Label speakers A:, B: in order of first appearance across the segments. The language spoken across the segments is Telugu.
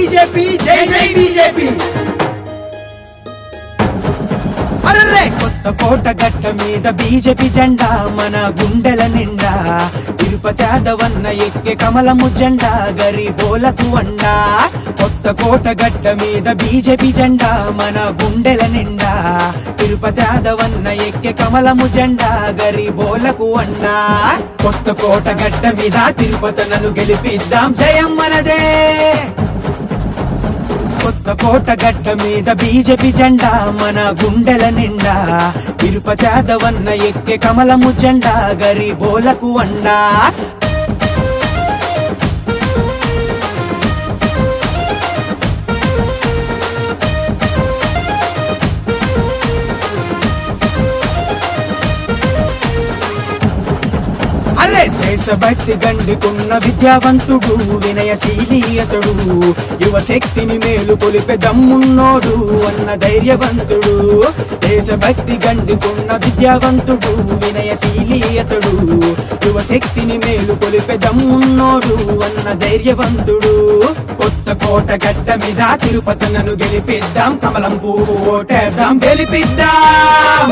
A: బీజేపీ జై జై బీజేపీ అర్రే కొత్త కోట గట్ట మీద బీజేపీ జెండా మన గుండెల నిండా తిరుపతి ఆదవన్న ఎక్కే కమలము జెండా గరీబోలకు అండా కొత్త కోట గట్ట మీద బీజేపీ జెండా మన గుండెల నిండా తిరుపతి ఆదవన్న ఎక్కే కమలము జెండా గరీబోలకు అండా కొత్త కోట గట్ట మీద తిరుపతనను గెలిపిద్దాం జయం మనదే కొత్త కోట గడ్డ మీద బీజేపీ జెండా మన గుండెల నిండా తిరుపతి ఆదవన్న ఎక్కే కమలము జెండా గరీబోలకు అండా అరే దేశభక్తి గండుకున్న విద్యావంతుడు వినయశీలి అతడు యువశక్తిని మేలు కొలిపే దమ్మున్నోడు అన్న ధైర్యవంతుడు దేశభక్తి గండుకున్న విద్యావంతుడు వినయశీలి అతడు యువశక్తిని మేలు కొలిపే దమ్మున్నోడు అన్న ధైర్యవంతుడు కొత్త కోట గడ్డ మీద తిరుపతనను గెలిపిద్దాం కమలం పువ్వు ఓటేద్దాం గెలిపిద్దాం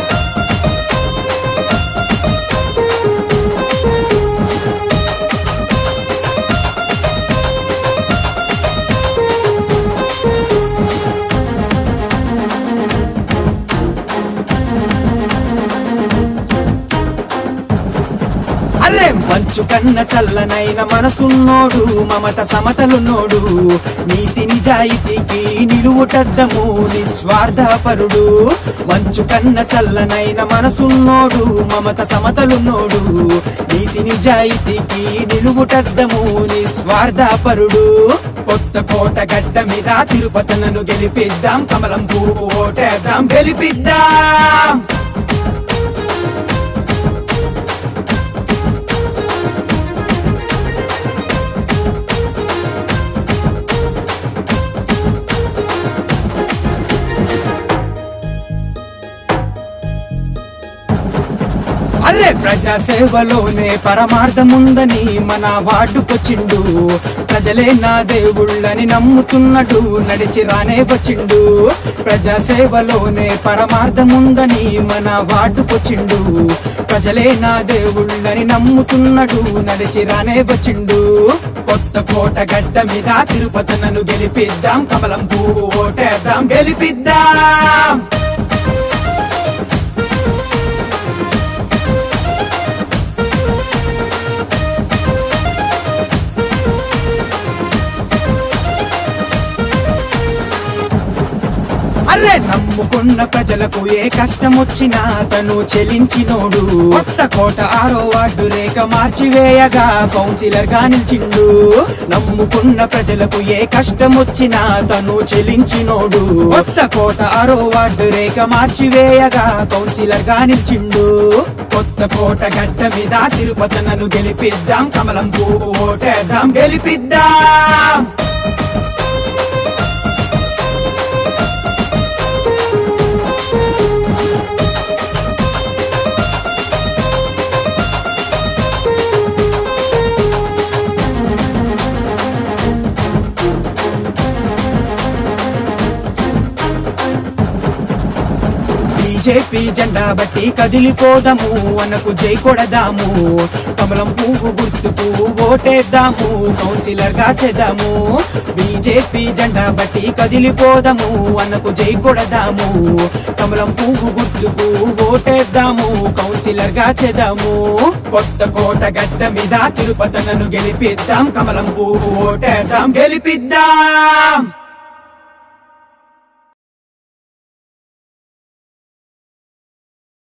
A: అరే మంచు కన్న చల్లనైన మనసున్నోడు మమత సమతలున్నోడు నీతి నిజాయితీకి నిలువుటద్దము నిస్వార్థపరుడు మంచు కన్న చల్లనైన మనసున్నోడు మమత సమతలున్నోడు నీతి నిజాయితీకి నిలువుటద్దము నిస్వార్థపరుడు కొత్త కోట గడ్డ మీద తిరుపతనను గెలిపిద్దాం కమలం పువ్వు ఓటేద్దాం గెలిపిద్దాం అరే ప్రజా సేవలోనే పరమార్థముందని మన వార్డుకొచ్చిండు ప్రజలే నా దేవుళ్ళని నమ్ముతున్నట్టు నడిచి రానే వచ్చిండు ప్రజా సేవలోనే పరమార్థముందని మన వార్డుకొచ్చిండు ప్రజలే నా దేవుళ్ళని నమ్ముతున్నట్టు నడిచి రానే వచ్చిండు కొత్త కోట గడ్డ మీద తిరుపతనను గెలిపిద్దాం కమలం పువ్వు ఓటేద్దాం గెలిపిద్దాం అరే నమ్ముకున్న ప్రజలకు ఏ కష్టం వచ్చినా తను చెలించినోడు కొత్త కోట ఆరో వార్డు రేఖ మార్చివేయగా కౌన్సిలర్ గా నిలిచిండు నమ్ముకున్న ప్రజలకు ఏ కష్టం వచ్చినా తను చెలించినోడు కొత్త కోట ఆరో వార్డు రేఖ మార్చివేయగా కౌన్సిలర్ గా నిలిచిండు కొత్త కోట గడ్డ మీద తిరుపతనను గెలిపిద్దాం కమలం పువ్వు ఓటేద్దాం గెలిపిద్దాం బీజేపీ జెండా బట్టి కదిలిపోదాము అనకు జై కొడదాము కమలం పువ్వు గుర్తుకు ఓటేద్దాము కౌన్సిలర్ గా చేద్దాము బీజేపీ జెండా బట్టి కదిలిపోదాము అనకు జై కొడదాము కమలం పువ్వు గుర్తుకు ఓటేద్దాము కౌన్సిలర్ గా చేద్దాము కొత్త కోట గడ్డ మీద తిరుపతనను గెలిపిద్దాం కమలం పువ్వు ఓటేద్దాం గెలిపిద్దాం